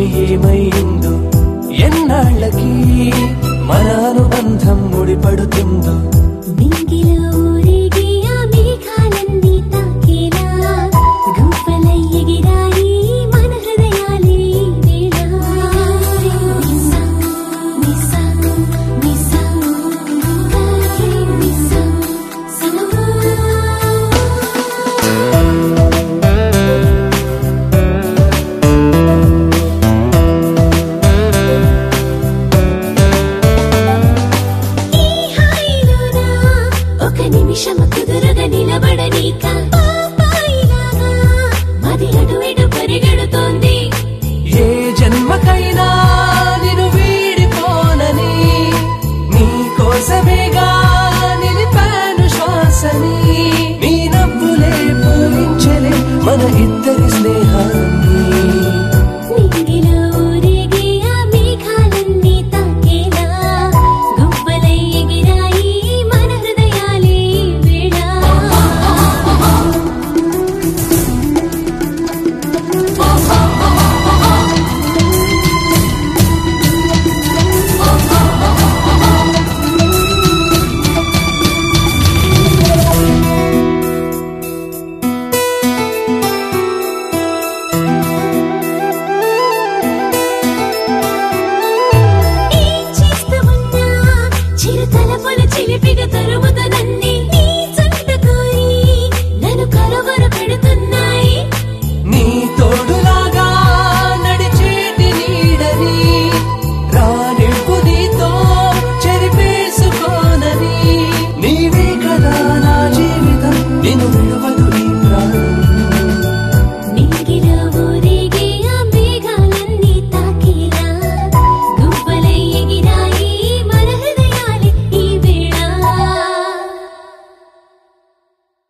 చెలిమి ఏమైందో ఎన్నాళ్ళకి మన అనుబంధం ముడిపడుతుందో మింగిలో ఊరేగి ఆ మేఘాలన్నీ తాకేలా గువ్వలై ఎగిరాయి మన హృదయాలే ఈ వేళ నిసా నిసా నిసా నిసా సమా ఈ హాయిలోనా ఒక నిమిషం కుదురుగా నిలబడనీక పాపాయిలాగా మది అటు ఇటు పరిగెడుతోంది ఏ జన్మకైనా నిన్ను వీడిపోనని నీ కోసమేగా నిలిపాను శ్వాసని నీ నవ్వులే పూరించలే మన ఇద్దరి స్నేహ